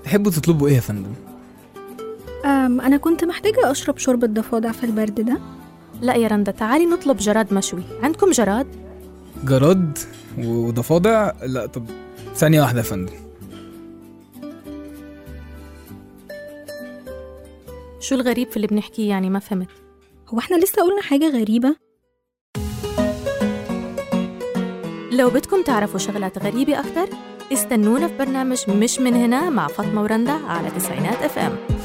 تحبوا تطلبوا ايه يا فندم أم أنا كنت محتاجة أشرب شوربة ضفادع في البرد ده لا يا رندا تعالي نطلب جراد مشوي عندكم جراد؟ جراد وضفادع لا طب ثانية واحدة يا فندم شو الغريب في اللي بنحكيه يعني ما فهمت هو احنا لسه قلنا حاجة غريبة لو بدكم تعرفوا شغلات غريبة أكتر استنونا في برنامج مش من هنا مع فاطمة ورندا على تسعينات اف ام